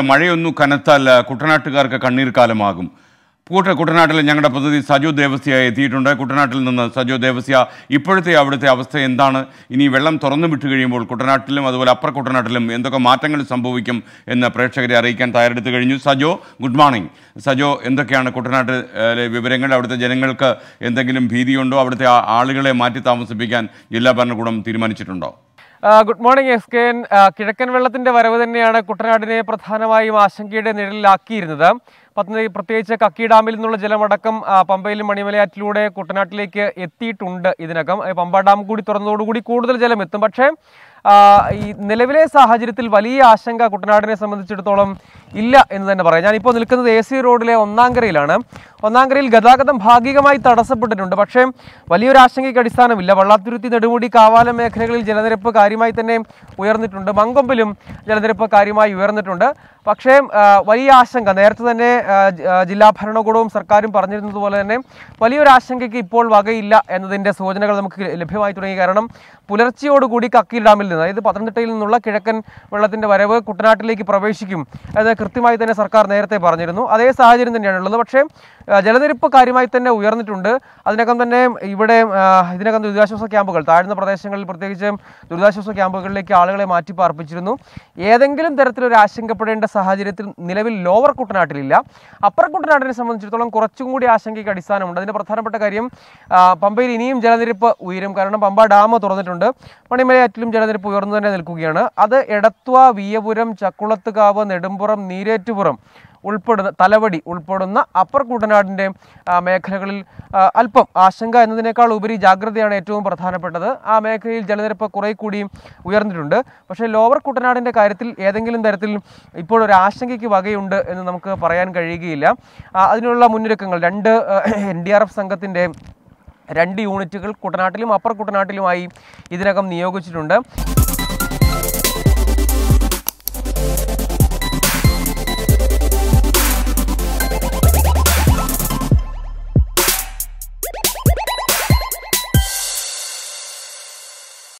മഴയൊന്നു കനത്താൽ ആ, കുട്ടനാട്ടുകാർക്ക് കണ്ണീർ കാലമാകും കൂട്ട കുട്ടനാട്ടിൽ ഞങ്ങളുടെ പ്രതിനിധി സജു ദേവസ്യ എത്തിയിട്ടുണ്ട് കുട്ടനാട്ടിൽ നിന്ന് സജു ദേവസ്യ ഇപ്പോഴത്തെ അവിടുത്തെ അവസ്ഥ എന്താണ് ഇനി വെള്ളം തുറന്നു വിട്ടു കഴിയുമ്പോൾ കുട്ടനാട്ടിലും അതുപോലെ അപ്പർ കുട്ടനാട്ടിലും എന്തൊക്കെ മാറ്റങ്ങൾ സംഭവിക്കും എന്ന് പ്രേക്ഷകരെ അറിയിക്കാൻ തയ്യാറെടുത്ത് കഴിഞ്ഞു സജോ ഗുഡ് മോർണിംഗ് സജോ എന്തൊക്കെയാണ് കുട്ടനാട്ടിലെ വിവരങ്ങൾ അവിടുത്തെ ജനങ്ങൾക്ക് എന്തെങ്കിലും ഭീതിയുണ്ടോ അവിടുത്തെ ആ- ആളുകളെ മാറ്റി താമസിപ്പിക്കാൻ ജില്ലാ ഭരണകൂടം തീരുമാനിച്ചിട്ടുണ്ടോ ആ, good morning S K N ആ, കിഴക്കൻ വെള്ളത്തിന്റെ വരവ് തന്നെയാണ് കുട്ടനാടിനെ പ്രധാനമായും ആശങ്കയുടെ നിഴലിലാക്കിയിരുന്നത് പത്നി പ്രത്യേകിച്ച് കക്കി ഡാമിൽ നിന്നുള്ള ജലമടക്കം ആ, പമ്പയിലും മണിമലയാറ്റിലൂടെ കുട്ടനാട്ടിലേക്ക് എത്തിയിട്ടുണ്ട് ഇതിനകം ആ, പമ്പ ഡാം കൂടി തുറന്നതോടുകൂടി കൂടുതൽ ജലം എത്തും പക്ഷേ ആ, ഈ നിലവിലെ സാഹചര്യത്തിൽ വലിയ ആശങ്ക കുട്ടനാടിനെ സംബന്ധിച്ചിടത്തോളം ഇല്ല എന്ന് തന്നെ പറയാം ഞാനിപ്പോൾ നിൽക്കുന്നത് എ സി റോഡിലെ ഒന്നാങ്കരയിലാണ് ഒന്നാങ്കരയിൽ ഗതാഗതം ഭാഗികമായി തടസ്സപ്പെട്ടിട്ടുണ്ട് പക്ഷേ വലിയൊരു ആശങ്കയ്ക്ക് അടിസ്ഥാനമില്ല വള്ളാത്തുരുത്തി നെടുമുടി കാവാലം മേഖലകളിൽ ജലനിരപ്പ് കാര്യമായി തന്നെ ഉയർന്നിട്ടുണ്ട് മങ്കൊമ്പിലും ജലനിരപ്പ് കാര്യമായി ഉയർന്നിട്ടുണ്ട് പക്ഷേ ആ, വലിയ ആശങ്ക നേരത്തെ തന്നെ ആ, ജ- ആ, ജില്ലാ ഭരണകൂടവും സർക്കാരും പറഞ്ഞിരുന്നത് പോലെ തന്നെ വലിയൊരു ആശങ്കയ്ക്ക് ഇപ്പോൾ വകയില്ല എന്നതിൻ്റെ സൂചനകൾ നമുക്ക് ലഭ്യമായി തുടങ്ങി കാരണം പുലർച്ചയോടുകൂടി കക്കി ഡാമിൽ നിന്ന് അതായത് പത്തനംതിട്ടയിൽ നിന്നുള്ള കിഴക്കൻ വെള്ളത്തിൻ്റെ വരവ് കുട്ടനാട്ടിലേക്ക് പ്രവേശിക്കും എന്ന് കൃത്യമായി തന്നെ സർക്കാർ നേരത്തെ പറഞ്ഞിരുന്നു അതേ സാഹചര്യം തന്നെയാണുള്ളത് പക്ഷേ ആ, ജലനിരപ്പ് കാര്യമായി തന്നെ ഉയർന്നിട്ടുണ്ട് അതിനകം തന്നെ ഇവിടെ ആ, ഇതിനകം ദുരിതാശ്വാസ ക്യാമ്പുകൾ താഴ്ന്ന പ്രദേശങ്ങളിൽ പ്രത്യേകിച്ച് ദുരിതാശ്വാസ ക്യാമ്പുകളിലേക്ക് ആളുകളെ മാറ്റി പാർപ്പിച്ചിരുന്നു ഏതെങ്കിലും തരത്തിലൊരു ആശങ്കപ്പെടേണ്ട സാഹചര്യത്തിൽ നിലവിൽ ലോവർ കുട്ടനാട്ടിലില്ല അപ്പർ കുട്ടനാട്ടിനെ സംബന്ധിച്ചിടത്തോളം കുറച്ചും കൂടി ആശങ്കയ്ക്ക് അടിസ്ഥാനമുണ്ട് അതിൻ്റെ പ്രധാനപ്പെട്ട കാര്യം ആ, പമ്പയിൽ ഇനിയും ജലനിരപ്പ് ഉയരും കാരണം പമ്പ ഡാം തുറന്നിട്ടുണ്ട് മണിമലയാറ്റിലും ജലനിരപ്പ് ഉയർന്നു തന്നെ നിൽക്കുകയാണ് അത് എടത്വ വിയപുരം ചക്കുളത്തുകാവ് നെടുമ്പുറം നീരേറ്റുപുറം ഉൾപ്പെടുന്ന തലവടി ഉൾപ്പെടുന്ന അപ്പർ കുട്ടനാടിൻ്റെ ആ, മേഖലകളിൽ ആ, അല്പം ആശങ്ക എന്നതിനേക്കാൾ ഉപരി ജാഗ്രതയാണ് ഏറ്റവും പ്രധാനപ്പെട്ടത് ആ മേഖലയിൽ ജലനിരപ്പ് കുറെ കൂടി ഉയർന്നിട്ടുണ്ട് പക്ഷേ ലോവർ കുട്ടനാടിൻ്റെ കാര്യത്തിൽ ഏതെങ്കിലും തരത്തിൽ ഇപ്പോൾ ഒരു ആശങ്കയ്ക്ക് വകയുണ്ട് എന്ന് നമുക്ക് പറയാൻ കഴിയുകയില്ല ആ, അതിനുള്ള മുന്നൊരുക്കങ്ങൾ രണ്ട് എൻ ഡി ആർ എഫ് സംഘത്തിൻ്റെ രണ്ട് യൂണിറ്റുകൾ കുട്ടനാട്ടിലും അപ്പർ കുട്ടനാട്ടിലുമായി ഇതിനകം നിയോഗിച്ചിട്ടുണ്ട്